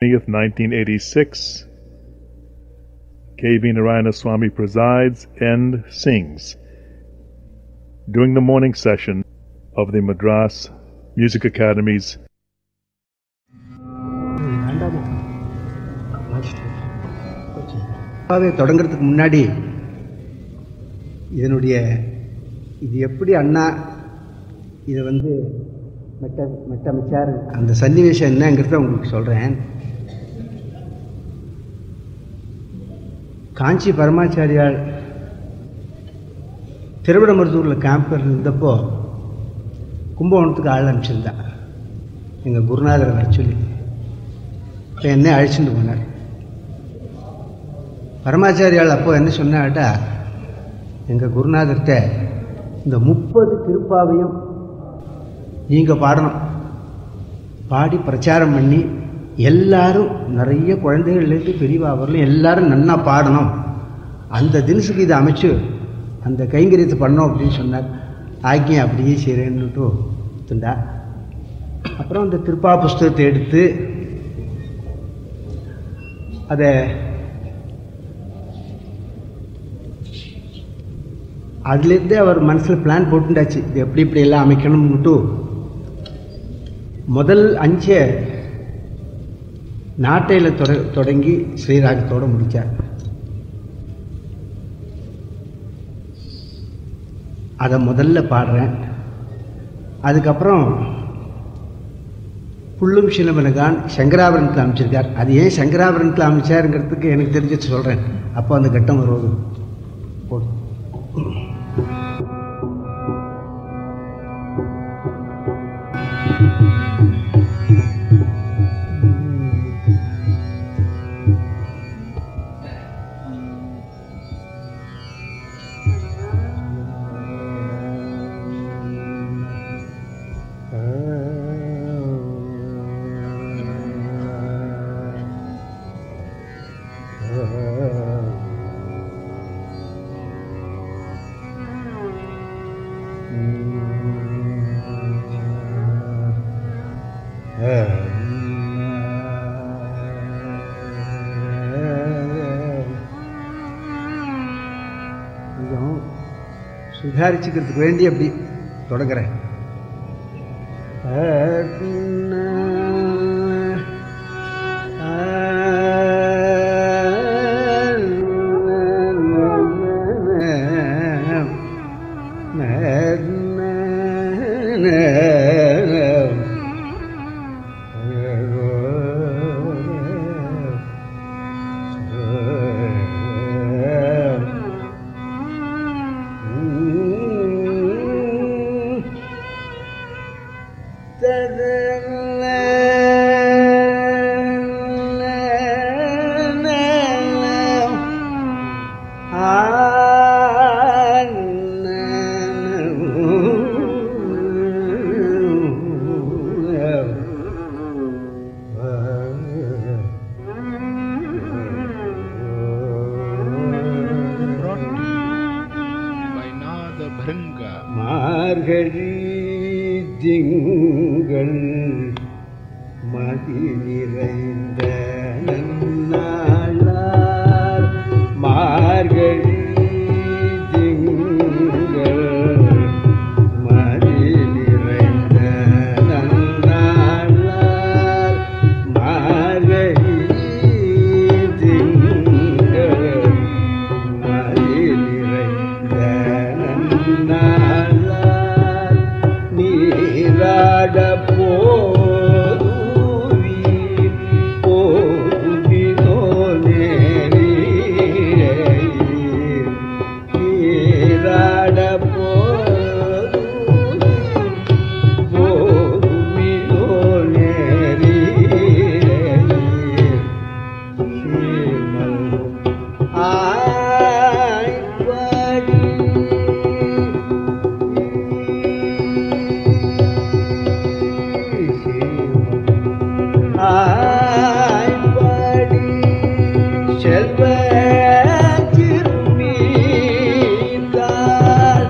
of 1986. K.V. Narayana Swami presides and sings during the morning session of the Madras Music Academy's வேண்டாமா அப்பாவே தொடங்குறதுக்கு முன்னாடி இதனுடைய இது எப்படி அண்ணா இதை வந்து மெட்ட மெட்டமைச்சார் அந்த சன்னிவேஷம் என்னங்கிறத உங்களுக்கு சொல்கிறேன் காஞ்சி பரமாச்சாரியால் திருவிடமருதூரில் கேம்பில் இருந்தப்போ கும்பகோணத்துக்கு ஆள் அனுப்பிச்சிருந்தா எங்கள் குருநாதரை வர சொல்லி இப்போ என்னை அழைச்சிட்டு போனார் பரமாச்சாரியால் அப்போ என்ன சொன்னாட்டா எங்கள் குருநாதர்கிட்ட இந்த முப்பது திருப்பாவையும் நீங்கள் பாடணும் பாடி பிரச்சாரம் பண்ணி எல்லாரும் நிறைய குழந்தைகள்லேருந்து பெரியவா வரலும் எல்லாரும் நன்னா பாடணும் அந்த தினசுக்கு இதை அமைச்சு அந்த கைங்கரியத்தை பண்ணோம் அப்படின்னு சொன்னார் ஆக்கிய அப்படியே செய்கிறேன்னுட்டு துண்டா அப்புறம் அந்த திருப்பா புஸ்தகத்தை எடுத்து அதை அதுலேருந்தே அவர் மனசில் பிளான் போட்டுண்டாச்சு இது எப்படி இப்படி எல்லாம் அமைக்கணும்னுட்டு முதல் அஞ்சை நாட்டையில் தொட தொடங்கி ஸ்ரீராகத்தோடு முடித்தார் அதை முதல்ல பாடுறேன் அதுக்கப்புறம் புல்லும் சிலம்பனகான் சங்கராபரணத்தில் அமைச்சிருக்கார் அது ஏன் சங்கராபரணத்தில் அமைச்சாருங்கிறதுக்கு எனக்கு தெரிஞ்சு சொல்கிறேன் அப்போ அந்த கட்டம் வருவது போடு கொஞ்சம் சுதாரிச்சுக்கிறதுக்கு வேண்டி அப்படி தொடங்குறேன் brought to you by Nada Bhringa. மார்கழி திங்கள் மதி நிறைந்த நன்னாளார் மார்கழி திங்கள் மதி நிறைந்த நன்னாளார் மார்கழி திங்கள் மதி நிறைந்த நன்னாளார் நீராட போதுவீர் போதுவினோ நேரீர் நீராட போதுவீர் போதுவினோ நேரீர் ஸ்ரீமல் ஆய்வாடி ஆய்வாடி செல்வ திருமீதால்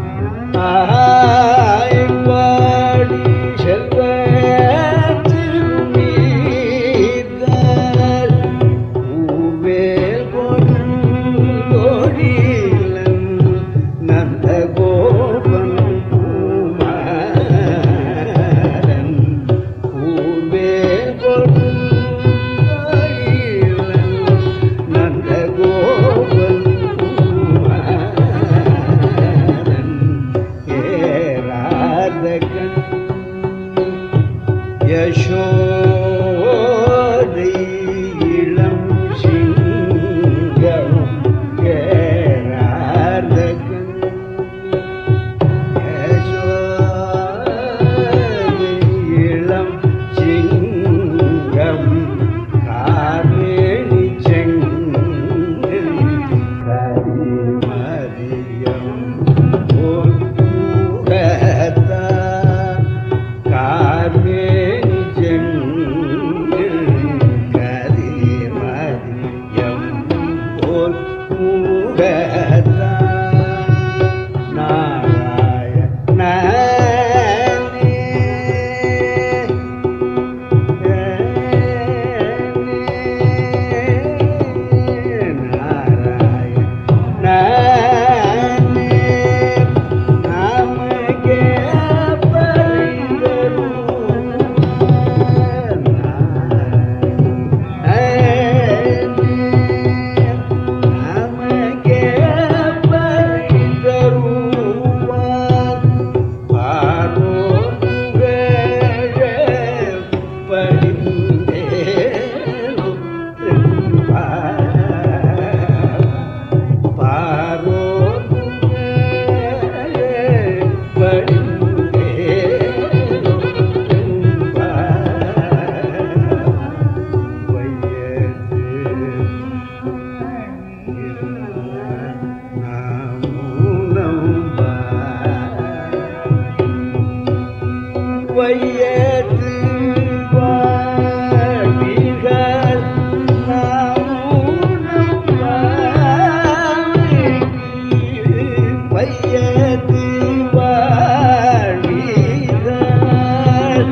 ஆய்வாடி செல்வ திரு யசோதை இளம் சிங்கம் கேரார்தகன் யசோதை இளம் சிங்கம் கார்மேனி செங்கல் கரிமதியம் போல் கூடத்தான் கார்மேனி செங்கல் கரிமதியம் போல் கூடத்தான் நாராயணனே வையத்து வாழ்வீர்கள் நாமும் வையத்து வாழ்வீர்கள்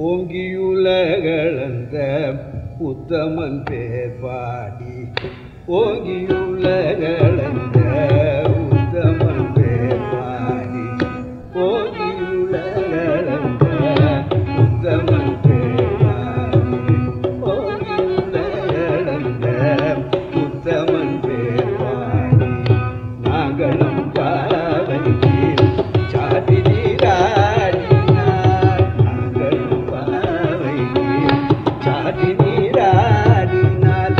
ஓங்கியுலகளந்த உத்தமன் பேர் பாடி ஓங்கியுலகளந்த உத்தமன் பேர் பாடி ஓங்கியுலகளந்த உத்தமன் பேர் பாடி ஓங்கியுலகளந்த உத்தமன் பேர் பாடி நாங்களும் பாவைக்கு சாதி நீராடினார் நாங்களும் பாவைக்கு சாதி நீராடினால்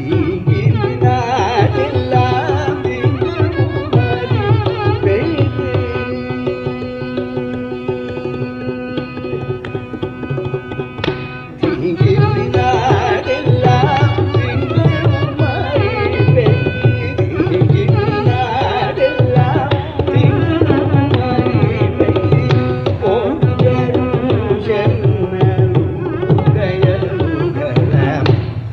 தீங்கினாடெல்லாம் தீங்கு மாறி பெய்து தீங்கினாடெல்லாம் தீங்கு மாறி பெய்து தீங்கினாடெல்லாம் தீங்கு மாறி பெய்து ஓங்கரும் சென்னரும் உதயருகலம்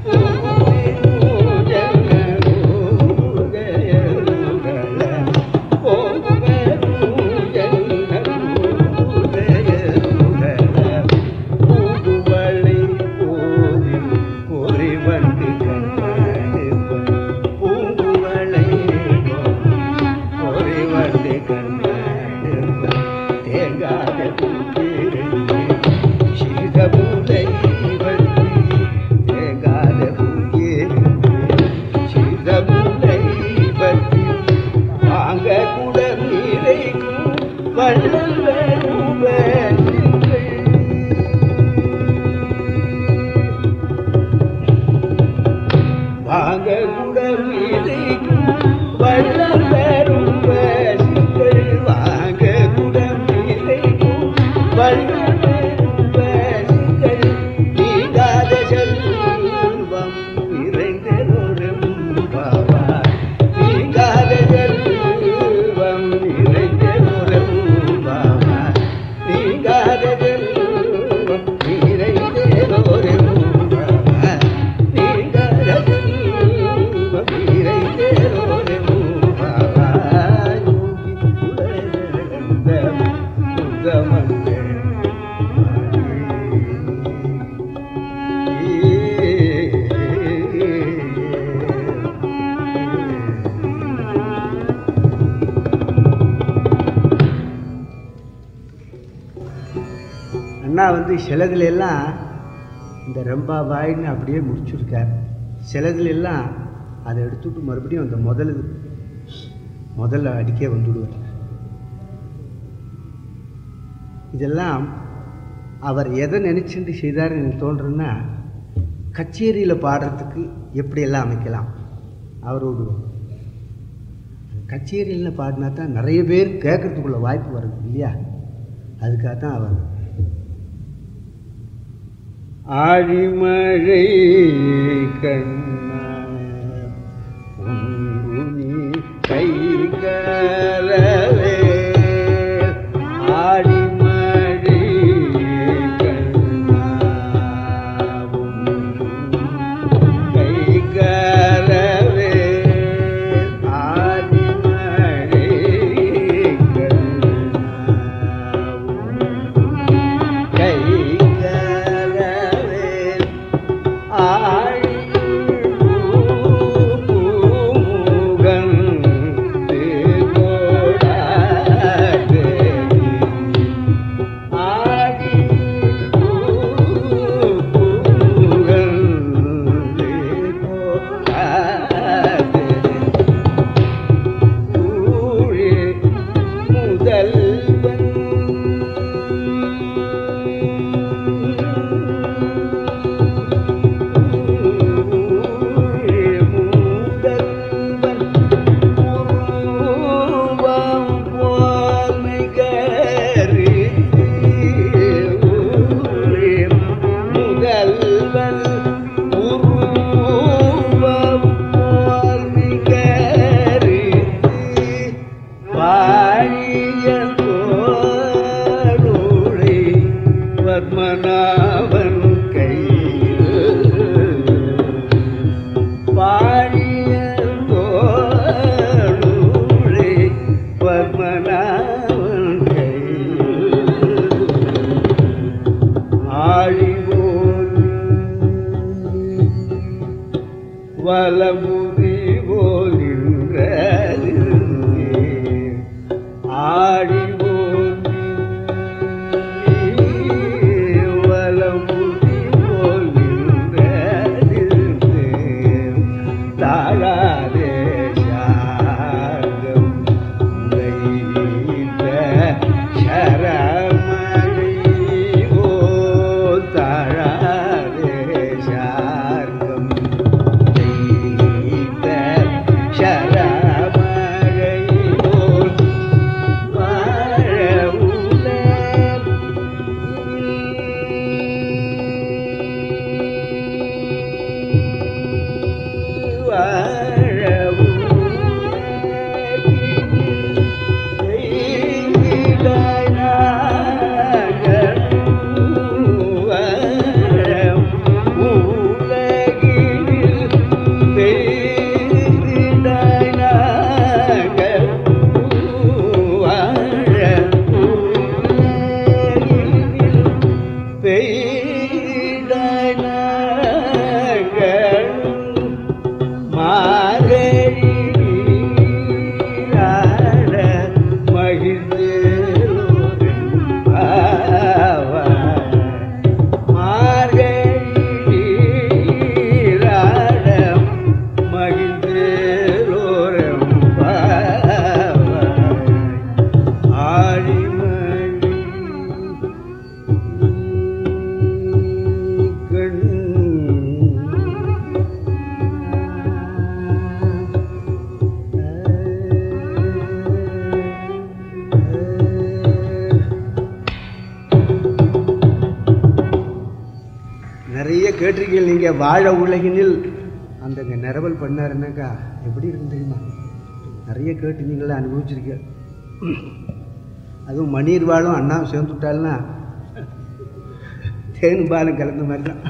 தேங்காத பூத்திருந்து சிதமுலை வந்து தேங்காத பூத்திருந்து சிதமுலை வந்து வாங்க குடம் நிறைக்கும் வள்ளல் வருவன் வாங்க குடம் நிறைக்கும் வள்ளல் வருவன் வாங்க குடம் நிறைக்கும் வள்ளல் வருவன் நீங்காத செல்வம் நிறைந்ததொரும் பாவாய் நீங்காத செல்வம் நிறைந்ததொரும் பாவாய் நீங்காத செல்வம் நிறைந்ததொரும் பாவாய் நீங்காத செல்வம் நிறைந்ததொரும் பாவாய் உலகளந்த உத்தமங்கள் அண்ணா வந்து சிலதுல எல்லாம் இந்த ரெம்பா பாயின்னு அப்படியே முடிச்சிருக்கார் சிலதுல எல்லாம் அதை எடுத்துட்டு மறுபடியும் அந்த முதல் இது, முதல்ல அடிக்க வந்துடுவார் இதெல்லாம் அவர் எதை நினச்சிட்டு செய்தார் எனக்கு தோன்றுன்னா கச்சேரியில் பாடுறதுக்கு எப்படியெல்லாம் அமைக்கலாம் அவர் ஒரு கச்சேரியில் பாடினா தான் நிறைய பேர் கேட்கறதுக்குள்ள வாய்ப்பு வருது இல்லையா அதுக்காக தான் அவர் ஆழிமழை கண்ணா உங்குனி கை கரவே ஆழிமழை கண்ணா கை கரவே ஆழிமழை கண்ணா கை கரவே ஆழிமுகன் திருகோடாதே ஆழிமுகன் திருகோடாதே ஊழே முதல்வன் ஊழே முதல்வன் உருவம் போமை கருதி ஊழே முதல்வன் உருவம் போமை கருதி வாழியன் தோளுளை பத்மநாபன் கையில் வாழியன் தோளுளை பத்மநாபன் கையில் நிகழ்ச்சிகள் நீங்கள் வாழ உலகினில் அந்த நிரவல் பண்ணாருன்னாக்கா எப்படி இருக்கும் தெரியுமா நிறைய கேட்டு நீங்களே அனுபவிச்சிருக்க அதுவும் மணீர் வாழும் அண்ணாவும் சேர்ந்து விட்டாள்னா தேனும் பாலும் கலந்த மாதிரி தான்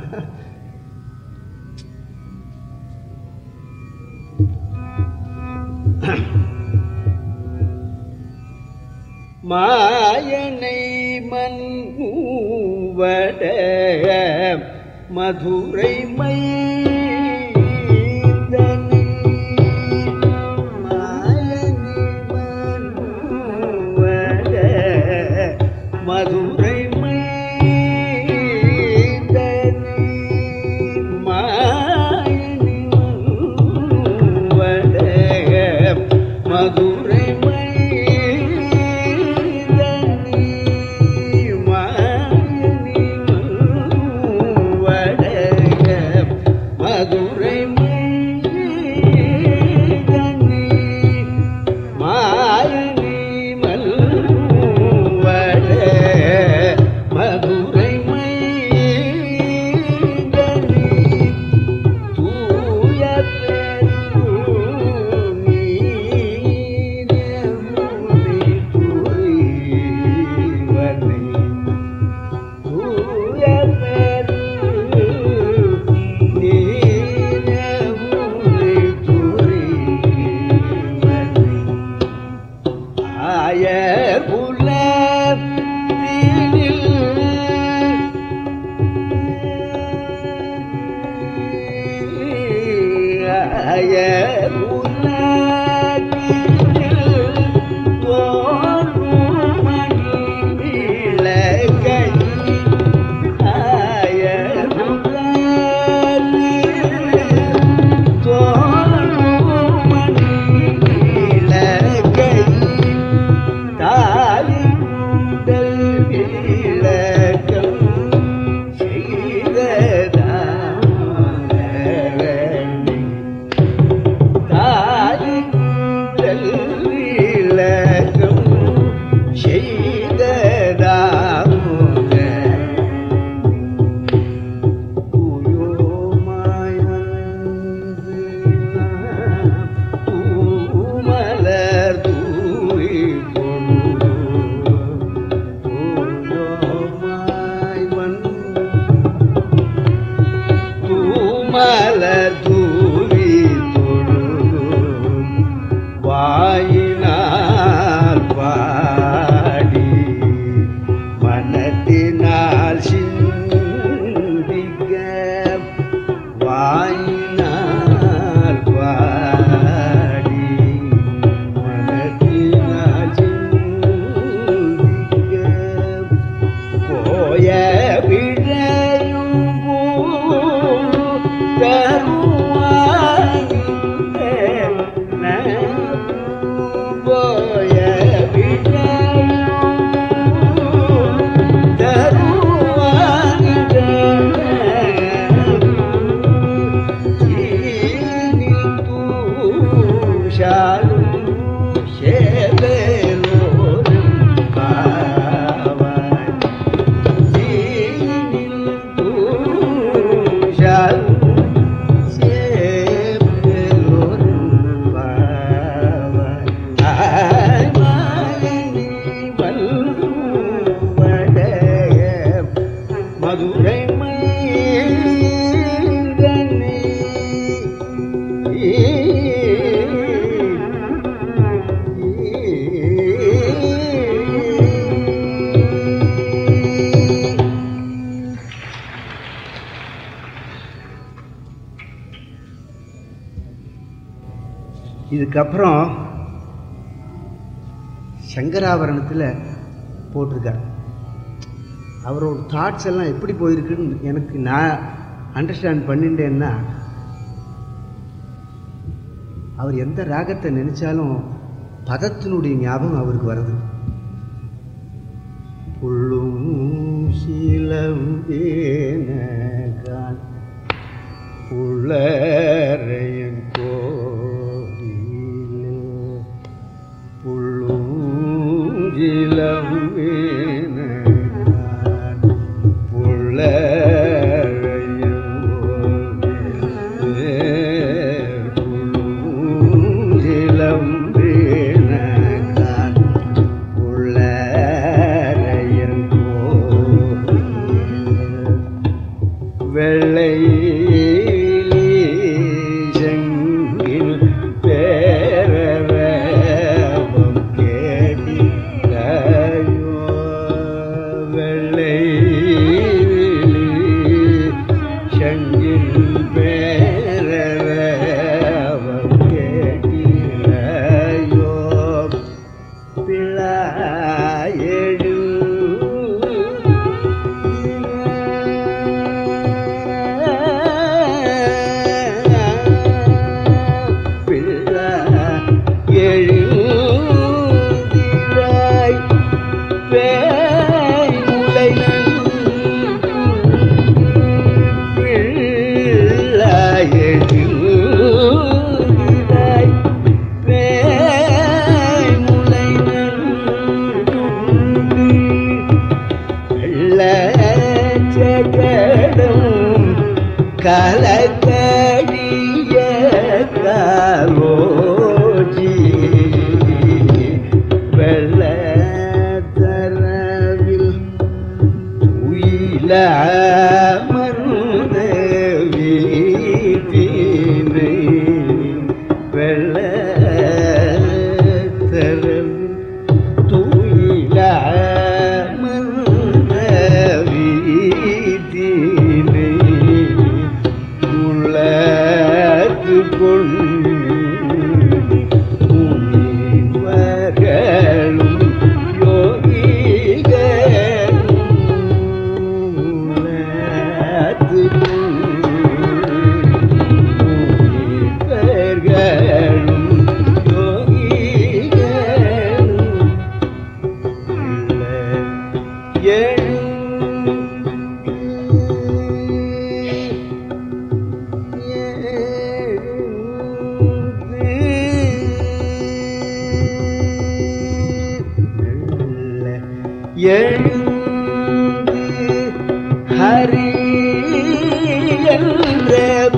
மாயனை மன்மூவட மதுரை மைந்தனி மாயனை மன்மூவட மதுரை மைந்தனி மாயனை மன்மூவட மதுரை மைந்தனி மாயனி வடக மதுரை மைந்தனி மாயனி மல்வட மதுரை மைந்தனி தூய பெருநீரமுனை துரிவனை. தூய பெருநீரமுனை துரிவனை. ஆயர் மலர் தூய் தூமலர் தூவி தொழுதும் வாயினால் பாடி மனத்தினால் சிந்திக்க வாயினால் பாடி மனத்தினால் சிந்திக்க போய விழையும் போய பாவாய் மதுரை இதுக்கப்புறம் சங்கராபரணத்தில் போட்டிருக்கார் அவரோட தாட்ஸ் எல்லாம் எப்படி போயிருக்குன்னு எனக்கு நான் அண்டர்ஸ்டாண்ட் பண்ணிட்டேன்னா அவர் எந்த ராகத்தை நினைச்சாலும் பதத்தினுடைய ஞாபகம் அவருக்கு வருது புள்ளும் சீலம்பேனகான் புள்ளரையன் கோவிலே புள்ளுஞ்சிலம்பேனகான் புள்ளரையன் எழு பிள்ளை எழுந்திராய் பேய் முலை பிள்ளை எழுந்திராய் பேய் முலை வெள்ளச்சகடம் கலக்கடிய காலோஜி வெள்ளத்தரவில் உயில மருந்த வீட்டினை வெள்ளத்தரவில் தூயில மருந்த வீட்டினை உள்ளத்து கொண்டு முனிவர்களும் யோகிகளும் உள்ளத்து கொண்டு முனிவர்களும் யோகிகளும் எழுந்து ஹரி என்ற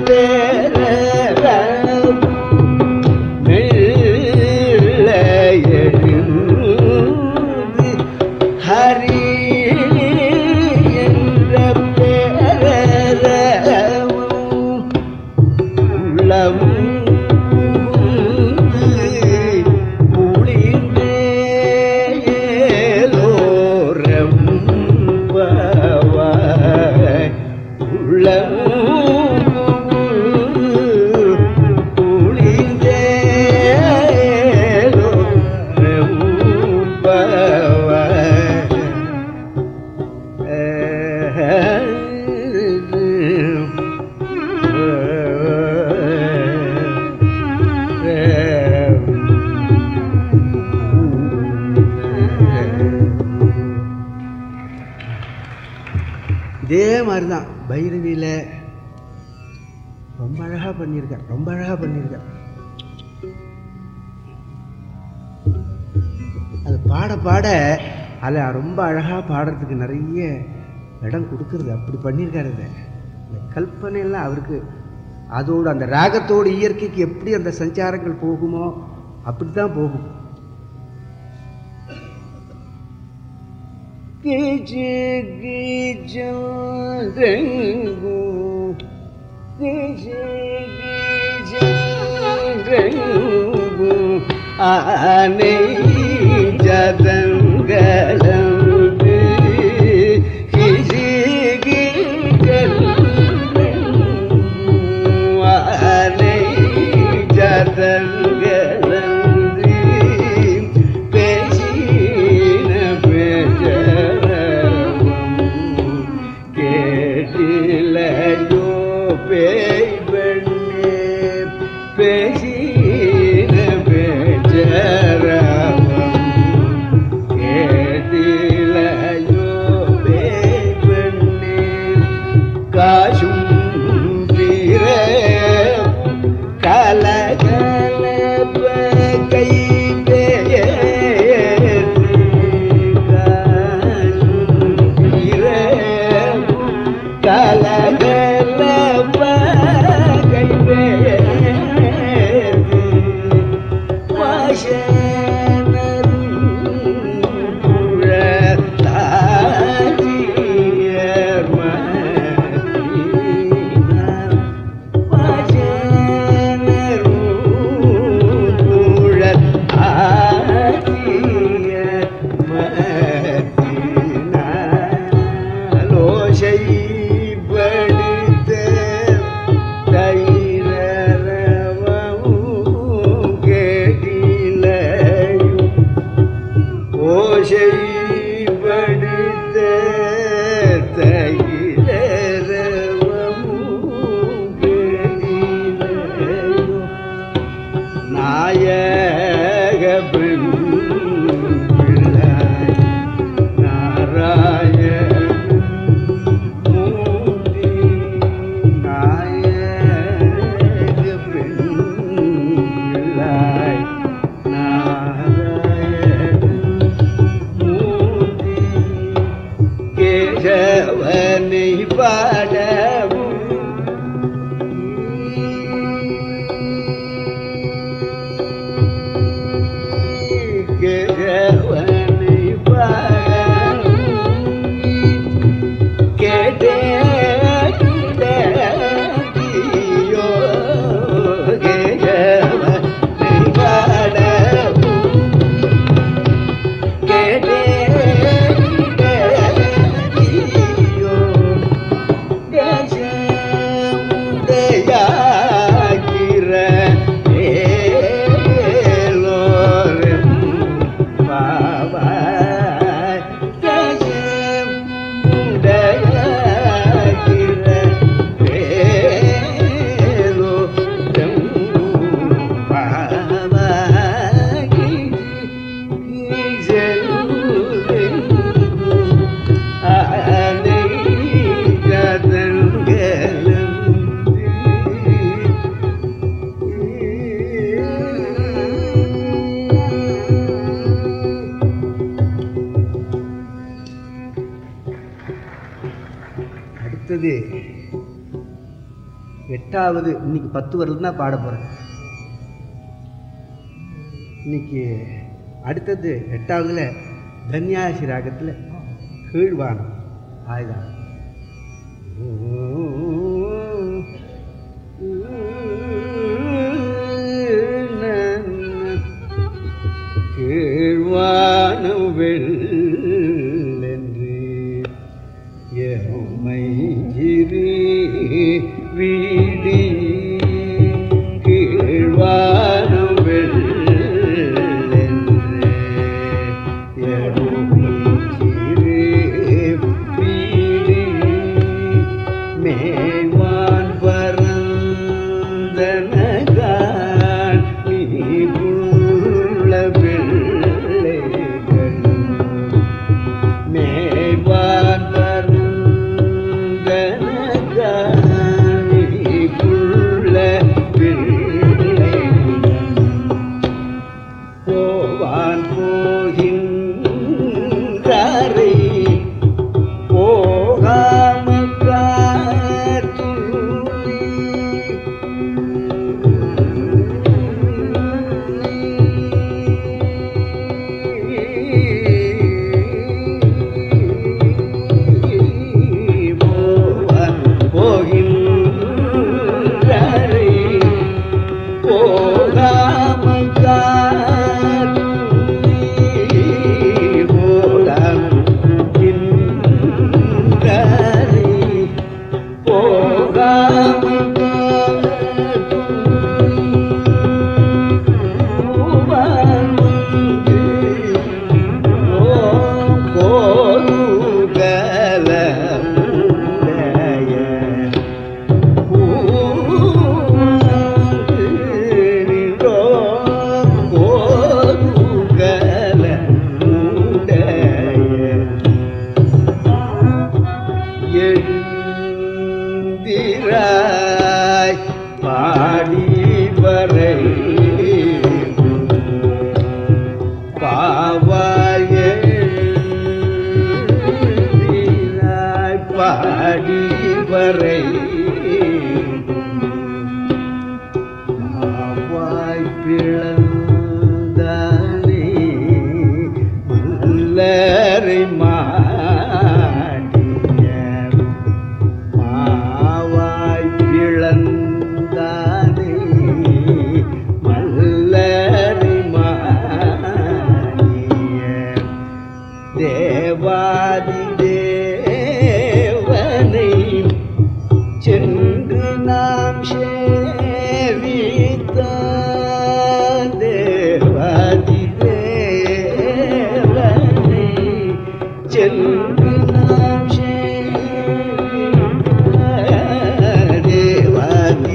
பேரவும் மெல்ல எழுந்து ஹரி என்ற பேரவும் உள்ளமும் புளிந்தேலோரம்பவாய் உள்ளமும் புளிந்தேலோரம்பவாய் இதே மாதிரி தான் பைரவியில் ரொம்ப அழகாக பண்ணியிருக்கார் ரொம்ப அழகாக பண்ணியிருக்கார் அது பாட பாட அதில் ரொம்ப அழகாக பாடுறதுக்கு நிறைய இடம் கொடுக்கறது அப்படி பண்ணியிருக்காரு இதை இந்த கல்பனையெல்லாம் அவருக்கு அதோடு அந்த ராகத்தோடு இயற்கைக்கு எப்படி அந்த சஞ்சாரங்கள் போகுமோ அப்படி தான் போகும் கிஜு கிஜு கிஜு கிஜு ஆனை ஜதங்கலந்து கிஜு ஆனை ஜதங்கலந்து பேசின பேஜரவும் கேட்டிலையோ பேய் பெண்ணே பேசின பேஜரவும் செய்படுத்த தைலரவமும் பெரிதையோ நாயக பிள்ளாய் நாராயண மூர்த்தி நாயக பிள்ளாய் நாராயண மூர்த்தி கேசவனை பாடவும் கேசவனை பாடவும் கேட்டே கிட்டதியோ கேசவனை பாடவும் கேட்டே கிட்டதியோ தேசமுடையாகிற ஏலோரும் பாவாய் தேசமுடையாகிற ஏலோரும் பாவாய் அடுத்தது எட்டாவது இன்னைக்கு பத்து வரல தான் பாட போகிறேன் இன்னைக்கு அடுத்தது எட்டாவதுல தன்யாசி ராகத்தில் கீழ்வானம் ஆயுதம் கீழ்வானம் வெள்ளென்று எம்மை இரு வீடி கீழ்வானம் வெள்ளென்று எம்மை இரு வீடி மேல்வான் பரந்தனகான் நீ உள்ள பிள்ளைகள் மேல்வான் பரந்தனகான் நீ உள்ள பிள்ளைகள் போவான் போகின்றாரை போகாமல் காத்துள்ளி. போவான் போகின்றாரை போகாமல் காத்துள்ளி. போகாமல் போகாமல் எழுந்திராய் பாடி வரை பாவாய் எழுந்திராய் பாடி வரை மாவாய் பிளந்தானே மல்லரை மாடிய மாவாய் பிளந்தானே மல்லரை மாடிய தேவாதி தேவனை சென்று நாம் சேவித்த தேவாதி தேவனை சென்று நாம் சேவித்த தேவாதி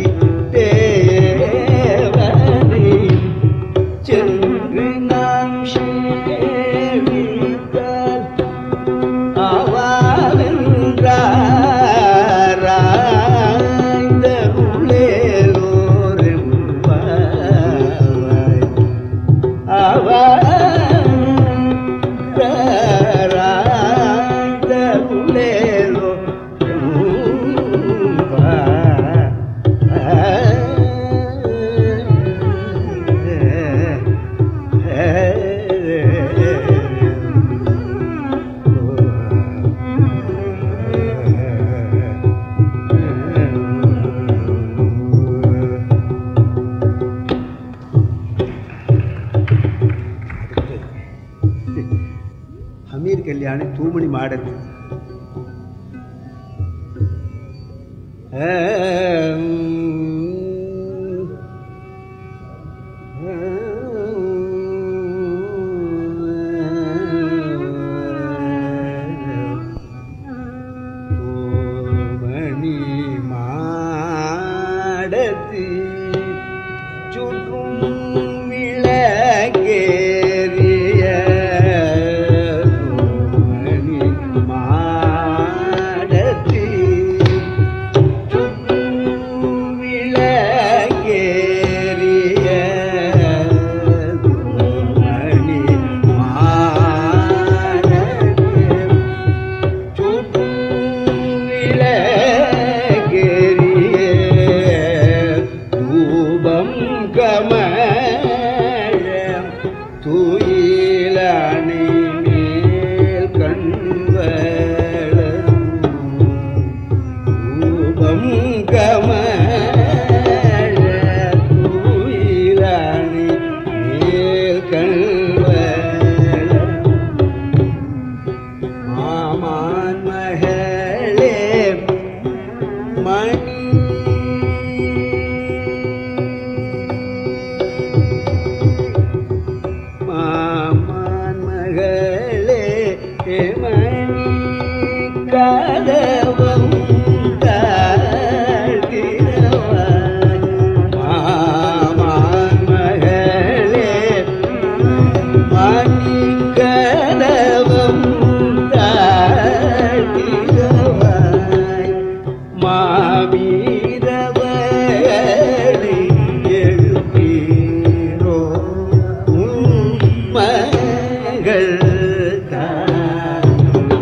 தேவனை சென்று நாம் சேவித்தால் அமீர் கல்யாணி தூமணி மாடத்து தூமணி மாடத்து சுற்றும் விளக்கேறிய தூமணி மாடத்து சுற்றும் விளக்கேறிய தூமணி மாடத்து தூபம் கமழம் தூயிலணி மேல் கண்வளம் தூபம் கமழ தூயிலணி மேல் கண்வளம் மாமான் மகளே மணி மாமான் மகளே மணி கதவம் தாழ்த்தினவாய் மாமான் மகளே மணிக்கதவம் தாழ்த்தினவாய் மாவீரவழி எழுப்பீரோ உன் மகள் தான்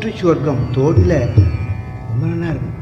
வெற்றி சுவர்க்கம் தோடியில் ரொம்ப நல்லா இருக்கும்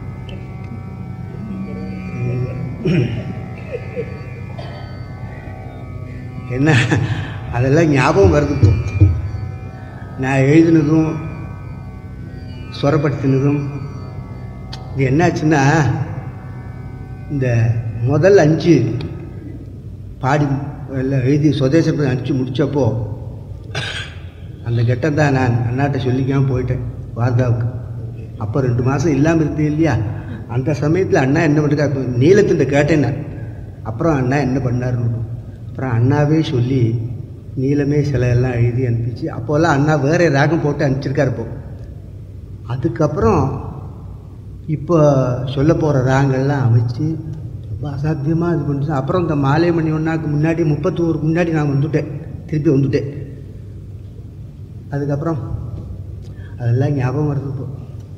என்ன அதெல்லாம் ஞாபகம் வருது இப்போ நான் எழுதினதும் ஸ்வரப்படுத்தினதும் இது என்னாச்சுன்னா இந்த முதல் அஞ்சு பாடி எல்லாம் எழுதி சுதேசத்தை அடித்து முடித்தப்போ அந்த கட்டம் தான் நான் அண்ணாட்ட சொல்லிக்காமல் போயிட்டேன் வார்தாவுக்கு அப்போ ரெண்டு மாதம் இல்லாமல் இருந்தது இல்லையா அந்த சமயத்தில் அண்ணா என்ன பண்ணுறா நீளத்தின் கேட்டேன் நான் அப்புறம் அண்ணா என்ன பண்ணாருன்னு அப்புறம் அண்ணாவே சொல்லி நீளமே சில எல்லாம் எழுதி அனுப்பிச்சு அப்போல்லாம் அண்ணா வேறு ராகம் போட்டு அனுப்பிச்சிருக்காரு இப்போ அதுக்கப்புறம் இப்போ சொல்ல போகிற ராங்கெல்லாம் அமைச்சு ரொம்ப அசாத்தியமாக இது பண்ணுச்சு அப்புறம் இந்த மாலை மணி ஒன்றாக்கு முன்னாடி முப்பத்தோருக்கு முன்னாடி நான் வந்துட்டேன் திருப்பி வந்துட்டேன் அதுக்கப்புறம் அதெல்லாம் ஞாபகம் வருது இப்போ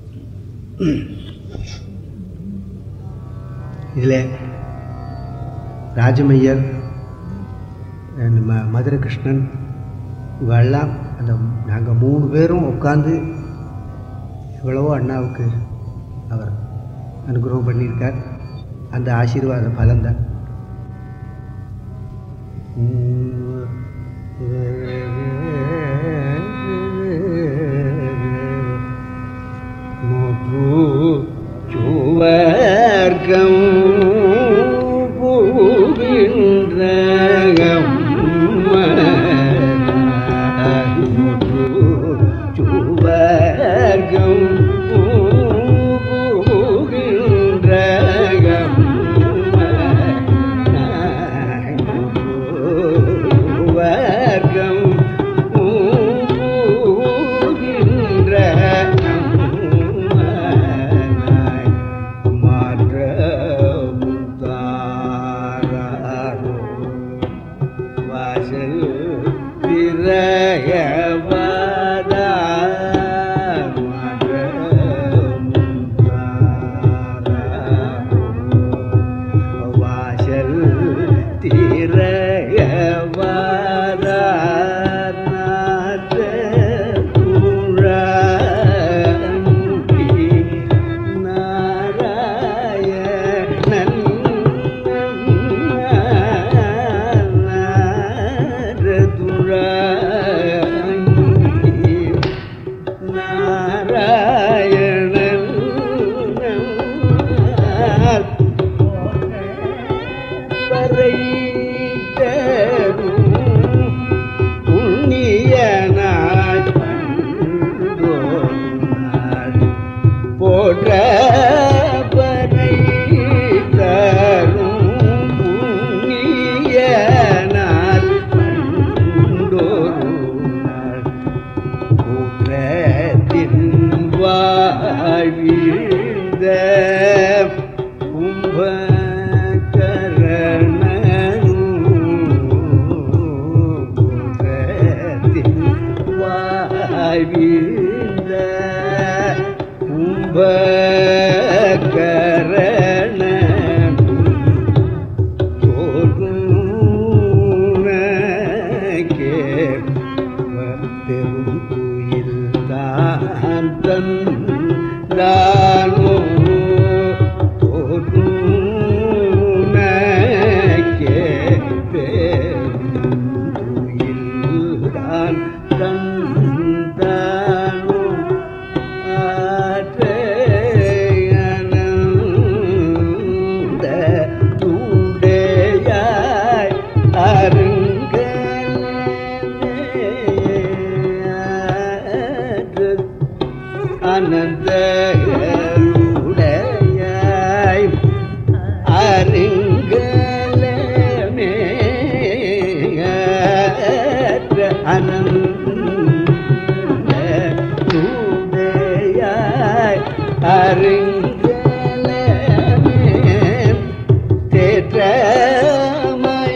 இதில் ராஜமையர் நம்ம மதுரை கிருஷ்ணன் இவெல்லாம் அந்த நாங்கள் மூணு பேரும் உட்காந்து எவ்வளவோ அண்ணாவுக்கு அவர் அனுகிரகம் பண்ணியிருக்கார் அந்த ஆசீர்வாத பலன்தான் சுவர்க்கம் சுவர்க்கம் வர்க்கம் மாற்ற வாசல் திரையவாதா வாசல் திரையவாதா நாராயணன் போற்ற பனை தரும் புண்ணிய நாள் பண்டொரு நாள் கூற்றத்தின் வாழ்ந்த கும்பகரணனும் கூற்றத்தின் வாழ்ந்த கும்பகரணனும் ஆற்றையனந்த துடையாய் அருங்கலேற்று அனந்தருடையாய் அருங்கலமே அனந்த துடையாய் அருங்கலமே தேற்றமாய்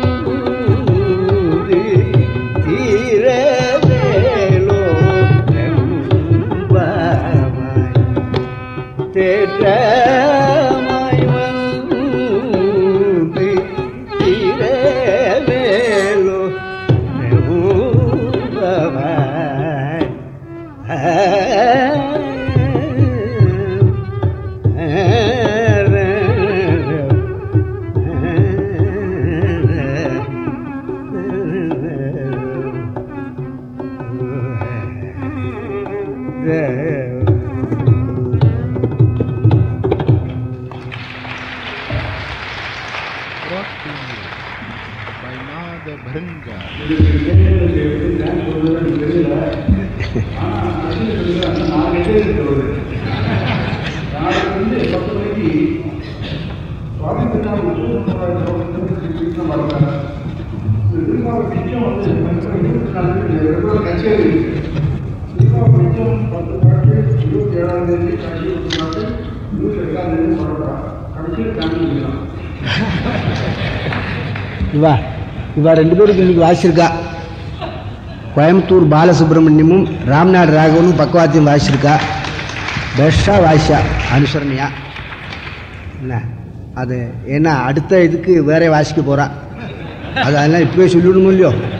வந்து தீரவேலோ நம்பாவாய் தேற்றமாய் வந்து தீரவேலோ நம்பாவாய் இவா இவா ரெண்டு பேருக்கு இன்னைக்கு வாசிச்சிருக்கா கோயம்புத்தூர் பாலசுப்ரமணியமும் ராம்நாடு ராகவனும் பக்கவாத்தியம் வாசிச்சிருக்கா பெஸ்ட்டாக வாசிச்சா அனுசரணையா என்ன அது ஏன்னா அடுத்த இதுக்கு வேற வாசிக்க போறா அது அதெல்லாம் இப்பவே சொல்லிவிடணும் இல்லையோ